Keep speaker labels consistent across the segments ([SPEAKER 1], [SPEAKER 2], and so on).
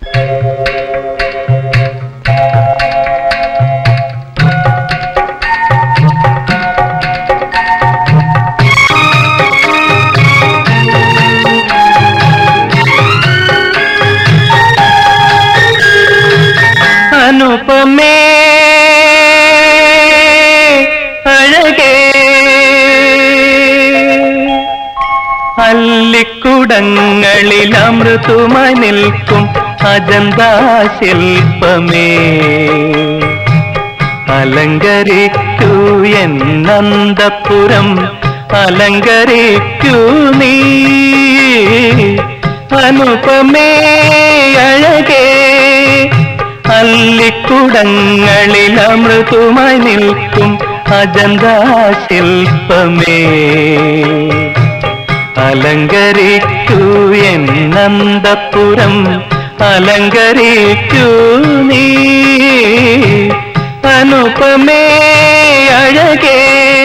[SPEAKER 1] അനുപമേ അഴകേ അല്ലിക്കുടങ്ങളിൽ അമൃതുമായി നിൽക്കും അജന്താ ശില്പമേ അലങ്കരിക്കൂ എന്നന്തപുരം അലങ്കരിക്കൂ നീ അനുപമേ അഴകേ അല്ലിക്കുടങ്ങളിൽ അമൃതുമായി നിൽക്കും അജന്താ ശില്പമേ അലങ്കരിക്കൂ എന്നന്തപുരം അലങ്കരിക്കൂ നീ അനുപമേ അഴകേ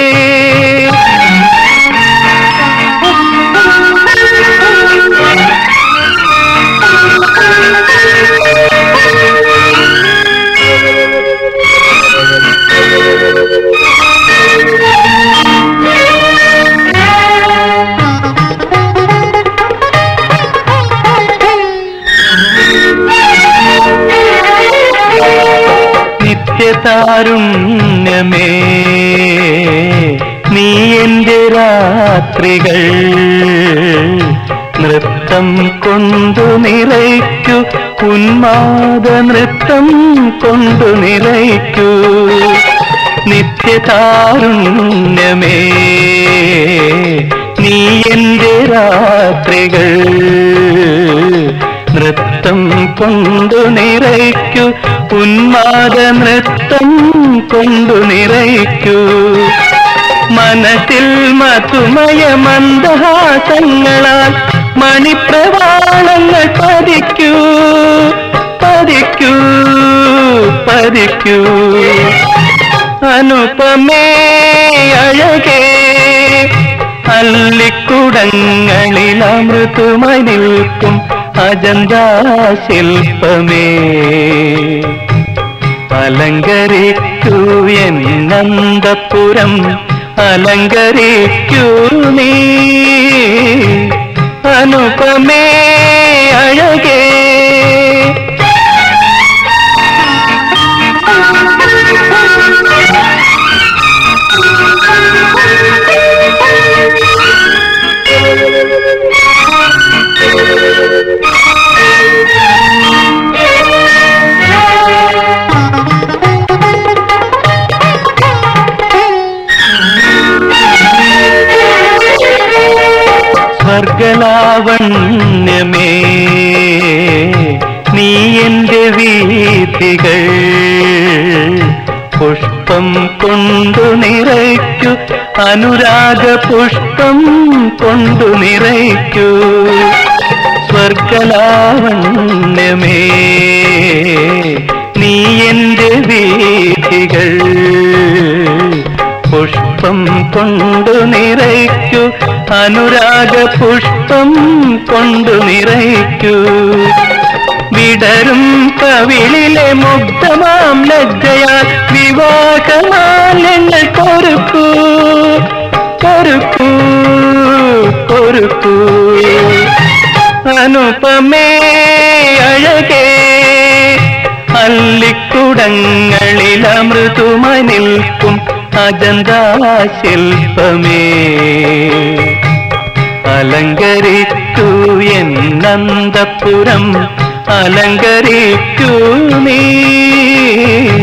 [SPEAKER 1] നിത്യതാരുണ്യമേ നീ എന്റെ രാത്രികൾ നൃത്തം കൊണ്ടു നിറയ്ക്കു ഉന്മാദ നൃത്തം കൊണ്ടു നിറയ്ക്കൂ നിത്യതാരുണ്യമേ നീ എന്റെ രാത്രികൾ നൃത്തം കൊണ്ടു നിറയ്ക്കു ഉന്മാദ നൃത്തം കൊണ്ടു നിറയ്ക്കൂ മനസ്സിൽ മധുമയ മന്ദഹാസങ്ങളാൽ മണിപ്രവാളങ്ങൾ പതിക്കൂ പതിക്കൂ പതിക്കൂ അനുപമേ അഴകേ അല്ലിക്കുടങ്ങളിൽ അമൃതുമായി നിൽക്കും അജന്താ ശില്പമേ അലങ്കരിക്കൂ എന്നന്തപുരം അലങ്കരിക്കൂ നീ അനുപമേ അഴകേ സ്വർഗലാവണ്യമേ നീ എന്റെ വീഥികൾ പുഷ്പം കൊണ്ടു നിറയ്ക്കു അനുരാഗ പുഷ്പം കൊണ്ടു നിറയ്ക്കൂ സ്വർഗലാവണ്യമേ നീ എന്റെ വീഥികൾ പുഷ്പം കൊണ്ടു നിറയ്ക്കു അനുരാഗ പുഷ്പം കൊണ്ടു നിറയ്ക്കൂ വിടരും കവിളിലെ മുഗ്ധമാം ലജ്ജയാൽ വിവാഹമാലങ്ങൾ കൊരുക്കൂ കൊരുക്കൂ കൊരുക്കൂ അനുപമേ അഴകേ അല്ലിക്കുടങ്ങളിൽ അമൃതുമായി നിൽക്കും അജന്താ ശില്പമേ അലങ്കരിക്കൂ എന്നന്തപുരം അലങ്കരിക്കൂ നീ